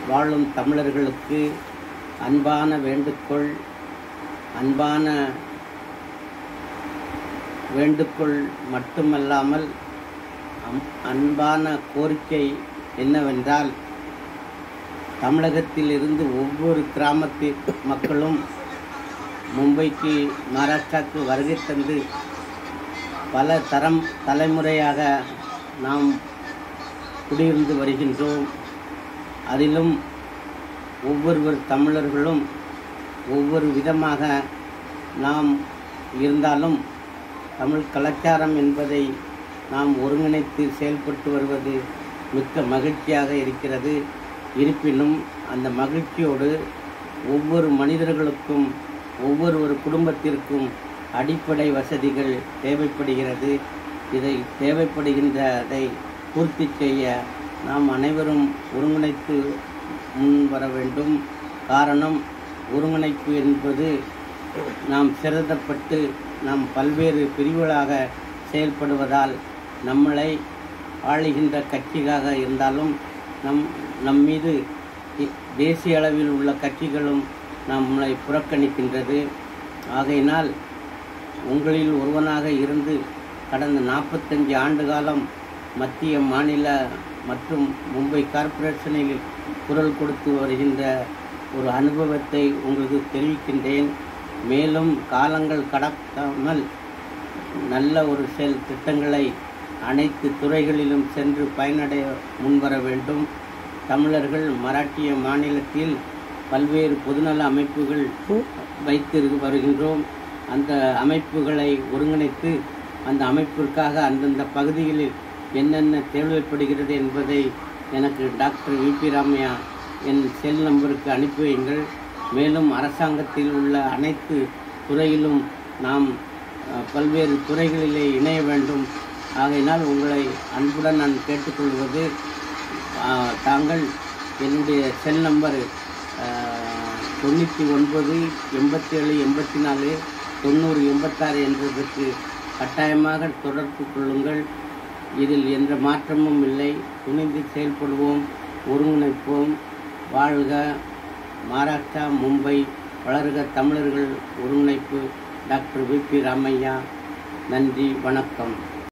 வாழும் தமிழர்களுக்கு அன்பான வேண்டுகோள் அன்பான வேண்டுகோள் மட்டுமல்லாமல் அம்- அன்பான கோரிக்கை என்னவென்றால் தமிழகத்தில் இருந்து ஒவ்வொரு கிராமத்து மக்களும் மும்பைக்கு மகாராஷ்டிராவுக்கு வருகை தந்து பல தரம் தலைமுறையாக நாம் குடியிருந்து வருகின்றோம் அதிலும் ஒவ்வொருவர் தமிழர்களும் ஒவ்வொரு விதமாக நாம் இருந்தாலும் தமிழ் கலாச்சாரம் என்பதை நாம் ஒருங்கிணைத்து செயல்பட்டு வருவது மிக்க மகிழ்ச்சியாக இருக்கிறது இருப்பினும் அந்த மகிழ்ச்சியோடு ஒவ்வொரு மனிதர்களுக்கும் ஒவ்வொரு ஒரு குடும்பத்திற்கும் அடிப்படை வசதிகள் தேவைப்படுகிறது இதை தேவைப்படுகின்றதை பூர்த்தி செய்ய நாம் அனைவரும் ஒருங்கிணைத்து முன் வர வேண்டும் காரணம் ஒருங்கிணைப்பு என்பது நாம் சிரதப்பட்டு நாம் பல்வேறு பிரிவுகளாக செயல்படுவதால் நம்மளை ஆளுகின்ற கட்சியாக இருந்தாலும் நம் நம் மீது இ- தேசிய அளவில் உள்ள கட்சிகளும் நம்மளை புறக்கணிக்கின்றது ஆகையினால் உங்களில் ஒருவனாக இருந்து கடந்த நாற்பத்தஞ்சு ஆண்டு காலம் மத்திய மாநில மற்றும் மும்பை கார்ப்பரேஷனில் குரல் கொடுத்து வருகின்ற ஒரு அனுபவத்தை உங்களுக்கு தெரிவிக்கின்றேன் மேலும் காலங்கள் கடக்காமல் நல்ல ஒரு செயல் திட்டங்களை அனைத்து துறைகளிலும் சென்று பயனடைய முன்வர வேண்டும் தமிழர்கள் மராட்டிய மாநிலத்தில் பல்வேறு பொதுநல அமைப்புகள் வைத்து வருகின்றோம் அந்த அமைப்புகளை ஒருங்கிணைத்து அந்த அமைப்பிற்காக அந்தந்த பகுதிகளில் என்னென்ன தேவைப்படுகிறது என்பதை எனக்கு டாக்டர் விபி ராமையா என் செல் நம்பருக்கு அனுப்பி வையுங்கள் மேலும் அரசாங்கத்தில் உள்ள அனைத்து துறையிலும் நாம் அஹ், பல்வேறு துறைகளிலே இணைய வேண்டும் ஆகையினால் உங்களை அன்புடன் நான் கேட்டுக்கொள்வது ஆஹ், தாங்கள் என்னுடைய செல் நம்பர் தொண்ணூற்றி ஒன்பது எண்பத்தி ஏழு எண்பத்தி நாலு தொண்ணூறு எண்பத்தாறு என்றதற்கு கட்டாயமாக தொடர்பு கொள்ளுங்கள் இதில் எந்த மாற்றமும் இல்லை துணிந்து செயல்படுவோம் ஒருங்கிணைப்போம் வாழ்க மகாராஷ்டிரா மும்பை வளர்க தமிழர்கள் ஒருங்கிணைப்பு டாக்டர் வி பி ராமையா நன்றி வணக்கம்